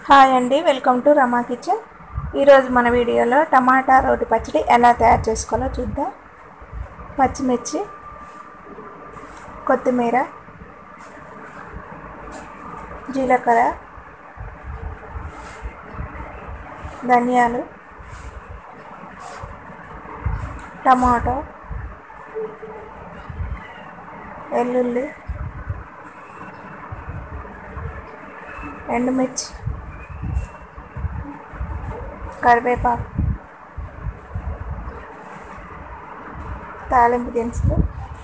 hi అండి welcome to Rama kitchen ఈరోజు మన వీడియోలో టమాటా రోటి పచ్చడి ఎలా తయారు చేసుకోవాలో చూద్దాం పచ్చిమిర్చి కొత్తిమీర జీలకర్ర ధనియాలు టమాటో వెల్లుల్లి ఎండుమిర్చి కరివేపాకు తాలింపు దినుసులు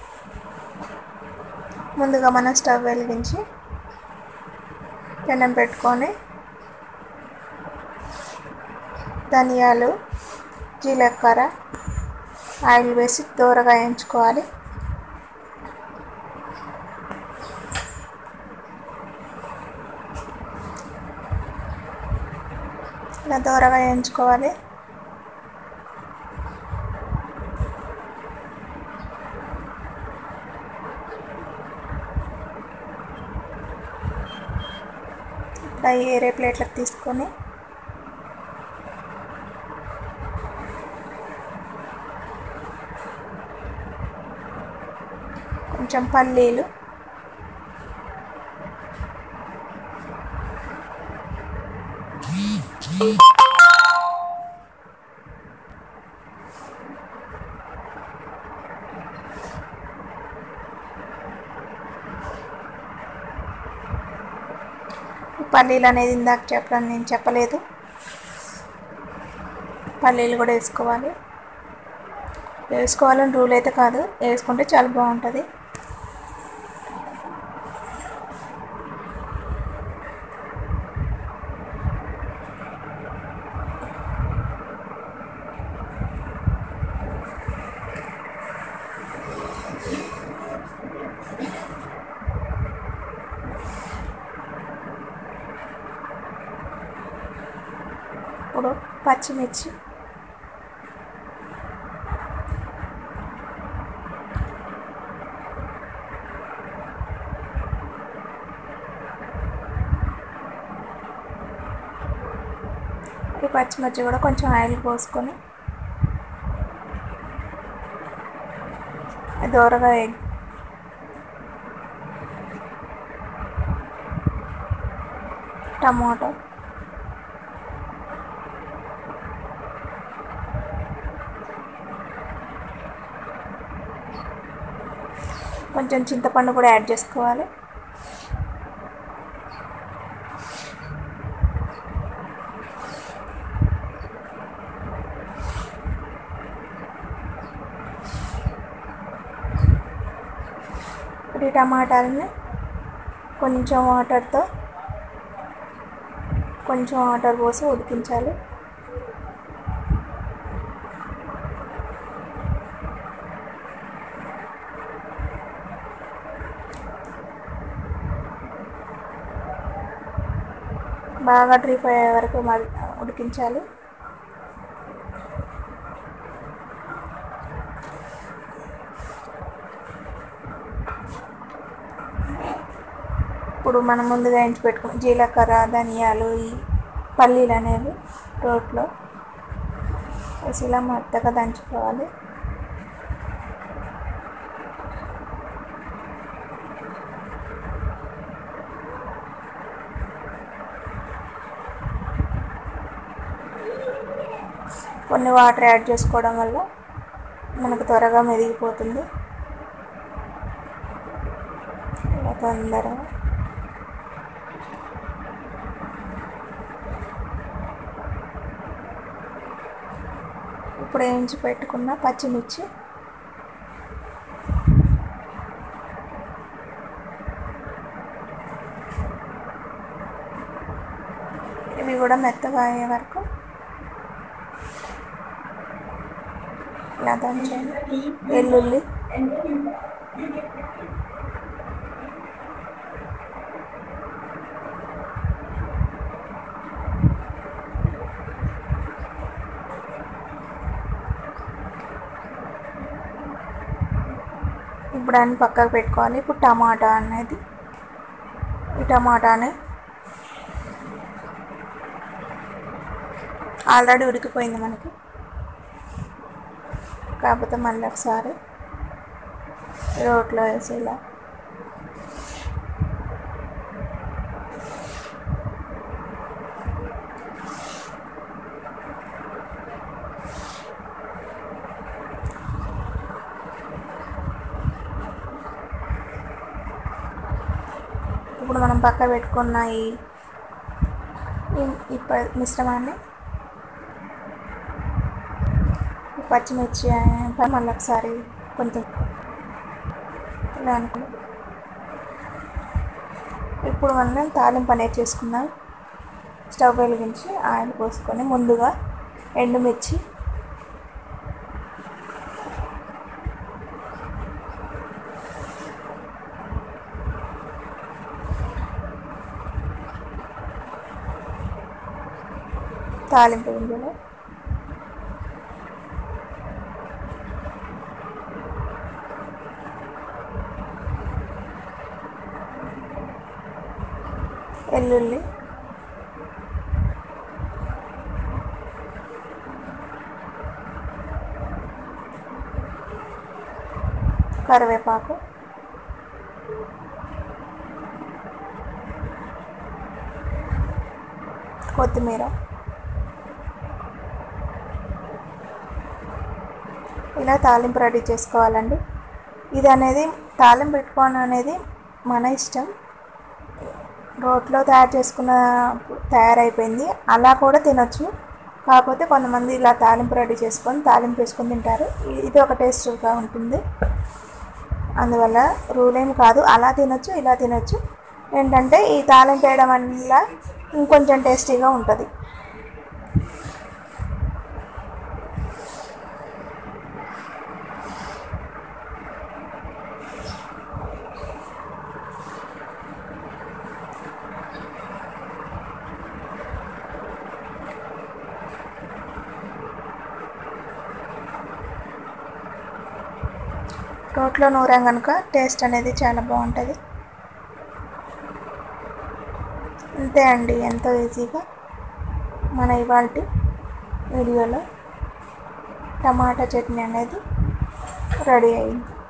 ముందుగా మనం స్టవ్ వెలిగించి పెనం పెట్టుకొని ధనియాలు జీలకర్ర ఆయిల్ వేసి దూరగా వేయించుకోవాలి ఇలా దూరగా వేయించుకోవాలి ఇలా ఏరే ప్లేట్లకు తీసుకొని కొంచెం పల్లీలు పల్లీలు అనేది ఇందాక చెప్పడం నేను చెప్పలేదు పల్లీలు కూడా వేసుకోవాలి వేసుకోవాలని రూల్ అయితే కాదు వేసుకుంటే చాలా బాగుంటుంది ఇప్పుడు పచ్చిమిర్చి ఈ పచ్చిమిర్చి కూడా కొంచెం ఆయిల్ పోసుకొని దూరగా ఎగ్ టమాటో కొంచెం చింతపండు కూడా యాడ్ చేసుకోవాలి ఇప్పుడు ఈ టమాటాలని కొంచెం వాటర్తో కొంచెం వాటర్ పోసి ఉడికించాలి బాగా డ్రీప్ అయ్యే వరకు మరి ఉడికించాలి ఇప్పుడు మనం ముందుగా ఎంచి పెట్టుకున్న జీలకర్ర ధనియాలు ఈ పల్లీలు అనేవి రోట్లో వేసి ఇలా మెత్తగా దంచుకోవాలి కొన్ని వాటర్ యాడ్ చేసుకోవడం వల్ల మనకు త్వరగా మెదిగిపోతుంది ఇలా తొందరగా ఇప్పుడు వేయించి పెట్టుకున్న పచ్చిమిర్చి ఇవి కూడా మెత్తగా అయ్యే వరకు ఇలా దంచండి వెల్లుల్లి ఇప్పుడు అన్ని పక్కకు పెట్టుకోవాలి ఇప్పుడు టమాటా అనేది ఈ టమాటాని ఆల్రెడీ ఉడికిపోయింది మనకి కాకపోతే మళ్ళీ ఒకసారి రోట్లో వేసి ఇలా ఇప్పుడు మనం పక్క పెట్టుకున్న ఈ ఈ- ఈ ప- మిశ్రమాన్ని ఈ పచ్చిమిర్చి ఆ, మళ్ళీ ఒకసారి కొంచెం ఇలా అనుకుని ఇప్పుడు మనం తాలింపు అనేది చేసుకుందాం స్టవ్ వెలిగించి ఆయిల్ పోసుకొని ముందుగా ఎండుమిర్చి తాలింపు గింజలు వెల్లుల్లి కరివేపాకు కొత్తిమీర ఇలా తాలింపు రెడీ చేసుకోవాలండి ఇది అనేది తాలింపు పెట్టుకోవడం అనేది మన ఇష్టం రోట్లో తయారు చేసుకున్న తయారైపోయింది అలా కూడా తినొచ్చు కాకపోతే కొంతమంది ఇలా తాలింపు రెడీ చేసుకొని తాలింపు వేసుకొని తింటారు ఇ- ఇది ఒక టేస్ట్గా ఉంటుంది అందువల్ల రూల్ ఏం కాదు అలా తినొచ్చు ఇలా తినొచ్చు ఏంటంటే ఈ తాలింపు వేయడం వల్ల ఇంకొంచెం టేస్టీగా ఉంటుంది రోట్లో నూరాం కనుక టేస్ట్ అనేది చాలా బాగుంటుంది అంతే అండి ఎంతో ఈజీగా మన ఇవాళ వీడియోలో టమాటా చట్నీ అనేది రెడీ అయింది